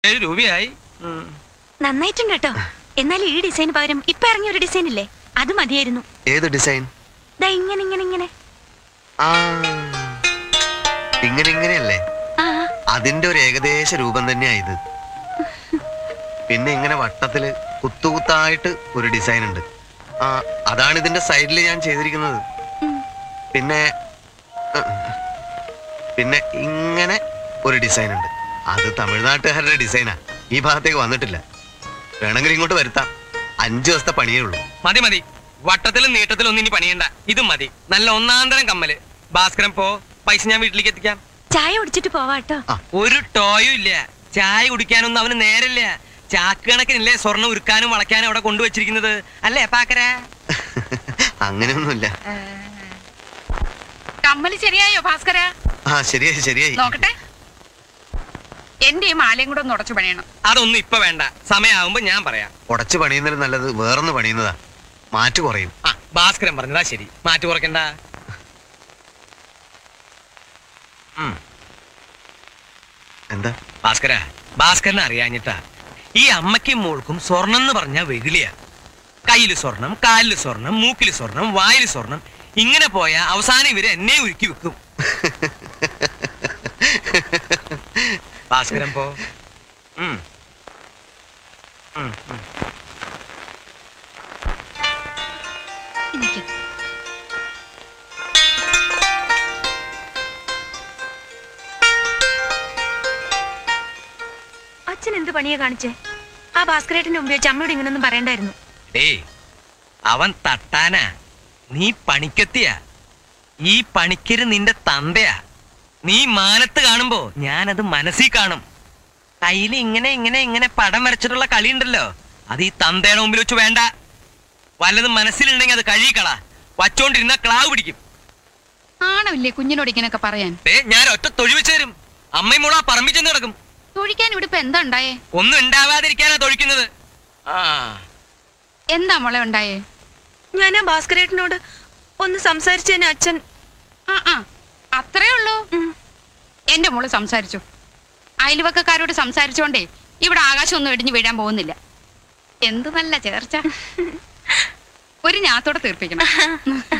ഏഴ് രൂപയായി ഉം. നന്നായിട്ടുണ്ട് കേട്ടോ എന്നാൽ ഈ ഡിസൈന് പകരം ഇപ്പൊ ഇറങ്ങിയ ഒരു ഡിസൈൻ ഇല്ലേ അത് മതിയായിരുന്നു ഏത് ഡിസൈൻ ദാ ഇങ്ങനെ ഇങ്ങനെ ഇങ്ങനെ ആ ഇങ്ങനെ ഇങ്ങനെയല്ലേ ആ അതിന്റെ ഒരു ഏകദേശ രൂപം തന്നെയാ ഇത് പിന്നെ ഇങ്ങനെ വട്ടത്തില് കുത്തുകുത്തായിട്ട് ഒരു ഡിസൈൻ ഉണ്ട് ആ അതാണ് ഇതിന്റെ സൈഡിൽ ഞാൻ ചെയ്തിരിക്കുന്നത് ഉം. പിന്നെ ഉം, പിന്നെ ഇങ്ങനെ ഒരു ഡിസൈൻ ഉണ്ട് അത് തമിഴ്നാട്ടുകാരുടെ ഡിസൈനാ ഈ ഭാഗത്തേക്ക് വന്നിട്ടില്ല വേണമെങ്കിൽ ഇങ്ങോട്ട് വരുത്താം അഞ്ചു ദിവസത്തെ പണിയേ ഉള്ളൂ മതി മതി വട്ടത്തിലും നീട്ടത്തിലും ഒന്നും ഇനി പണിയണ്ട ഇതും മതി നല്ല ഒന്നാന്തരം കമ്മല് ഭാസ്കരൻ പോ പൈസ ഞാൻ വീട്ടിലേക്ക് എത്തിക്കാം ചായ കുടിച്ചിട്ട് പോവാട്ടോ ആ. ഒരു ടോയും ഇല്ല ചായ കുടിക്കാനൊന്നും അവന് നേരമില്ല ചാക്ക് കണക്കിനില്ലേ സ്വർണ്ണം ഉരുക്കാനും വളയ്ക്കാനും അവിടെ കൊണ്ടുവച്ചിരിക്കുന്നത് അല്ലേ പാക്കര അങ്ങനെയൊന്നുമില്ല കമ്മല് ശരിയായോ ഭാസ്കര ആ ശരിയായി ശരിയായി നോക്കട്ടെ എന്റെ ഈ മാലയും കൂടെ ഒന്ന് ഉടച്ചു പണിയണം അതൊന്നും ഇപ്പൊ വേണ്ട സമയമാകുമ്പോ ഞാൻ പറയാം ഉടച്ചു പണിയുന്നതിൽ നല്ലത് വേറൊന്ന് പണിയുന്നതാ മാറ്റ് കുറയും ആ ഭാസ്കരൻ പറഞ്ഞതാ ശരി മാറ്റി കുറയ്ക്കണ്ട ഉം. എന്താ ഭാസ്കര ഭാസ്കരനെ അറിയാഞ്ഞിട്ടാ ഈ അമ്മയ്ക്കും മോൾക്കും സ്വർണം എന്ന് പറഞ്ഞാൽ വെകിളിയാ കയ്യില് സ്വർണം കാലില് സ്വർണം മൂക്കില് സ്വർണം വായില് സ്വർണം ഇങ്ങനെ പോയാ അവസാനം ഇവര് എന്നെ ഉരുക്കി വെക്കും ഭാസ്കരൻ പോ ഉം. ഉം, ഉം. എനിക്ക് അച്ഛൻ എന്ത് പണിയാ കാണിച്ചേ ആ ഭാസ്കരേട്ടന്റെ മുമ്പ് വെച്ച് അമ്മയോട് ഇങ്ങനൊന്നും പറയണ്ടായിരുന്നു ഡേയ് അവൻ തട്ടാനാ നീ പണിക്കെത്തിയാ ഈ പണിക്കര് നിന്റെ തന്തയാ നീ മാനത്ത് കാണുമ്പോ ഞാനത് മനസ്സിൽ കാണും കയ്യിൽ ഇങ്ങനെ ഇങ്ങനെ ഇങ്ങനെ പടം വരച്ചിട്ടുള്ള കളി ഉണ്ടല്ലോ അത് ഈ തന്തയുടെ മുമ്പിൽ വെച്ച് വേണ്ട വല്ലതും മനസ്സിലുണ്ടെങ്കിൽ അത് കഴുകിക്കള വച്ചോണ്ടിരുന്ന ക്ലാവ് പിടിക്കും ആണമില്ലേ കുഞ്ഞിനോട് ഇങ്ങനൊക്കെ പറയാൻ ദേ ഞാൻ ഒറ്റ തൊഴിവെച്ച് തരും അമ്മയും മോളാ പറമ്പിൽ ചെന്ന് കിടക്കും തൊഴിക്കാൻ ഇവിടെ ഇപ്പൊ എന്താ ഉണ്ടായേ ഒന്നും ഉണ്ടാവാതിരിക്കാനാ തൊഴിക്കുന്നത് ആ എന്താ മോളെ ഉണ്ടായേ ഞാൻ ആ ഭാസ്കരേട്ടനോട് ഒന്ന് സംസാരിച്ചതിന് അച്ഛൻ ആ ആ അത്രേ ഉള്ളൂ ഉം. എന്റെ മോള് സംസാരിച്ചു അയൽവക്കക്കാരോട് സംസാരിച്ചോണ്ടേ ഇവിടെ ആകാശം ഒന്നും ഇടിഞ്ഞു വീഴാൻ പോകുന്നില്ല എന്ത് നല്ല ചേർച്ച ഒരു ഞാത്തോടെ തീർപ്പിക്കണം